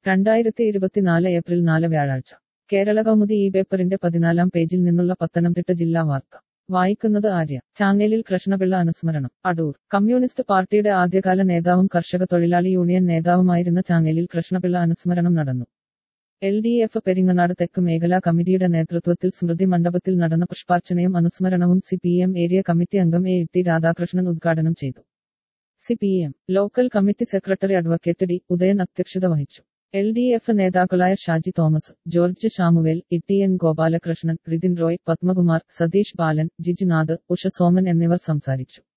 രണ്ടായിരത്തി ഇരുപത്തിനാല് ഏപ്രിൽ നാല് വ്യാഴാഴ്ച കേരള കൗമുദി ഈ പേപ്പറിന്റെ പതിനാലാം പേജിൽ നിന്നുള്ള പത്തനംതിട്ട ജില്ലാ വാർത്ത വായിക്കുന്നത് ആര്യ ചാനലിൽ കൃഷ്ണപിള്ള അനുസ്മരണം അടൂർ കമ്മ്യൂണിസ്റ്റ് പാർട്ടിയുടെ ആദ്യകാല നേതാവും കർഷക തൊഴിലാളി യൂണിയൻ നേതാവുമായിരുന്ന ചാനലിൽ കൃഷ്ണപിള്ള അനുസ്മരണം നടന്നു എൽ ഡി എഫ് പെരിങ്ങനാട് തെക്ക് മേഖലാ കമ്മിറ്റിയുടെ നേതൃത്വത്തിൽ സ്മൃതി മണ്ഡപത്തിൽ നടന്ന പുഷ്പാർച്ചനയും അനുസ്മരണവും C P M area committee അംഗം എ ടി രാധാകൃഷ്ണൻ ഉദ്ഘാടനം ചെയ്തു C P M local committee secretary advocate D Udayan അധ്യക്ഷത വഹിച്ചു എൽ ഡി എഫ് നേതാക്കളായ Shaji Thomas George Shamuvel E N Gopalakrishnan Rithin Roy Padmakumar Satheesh Balan Jijunath Usha Soman എന്നിവർ സംസാരിച്ചു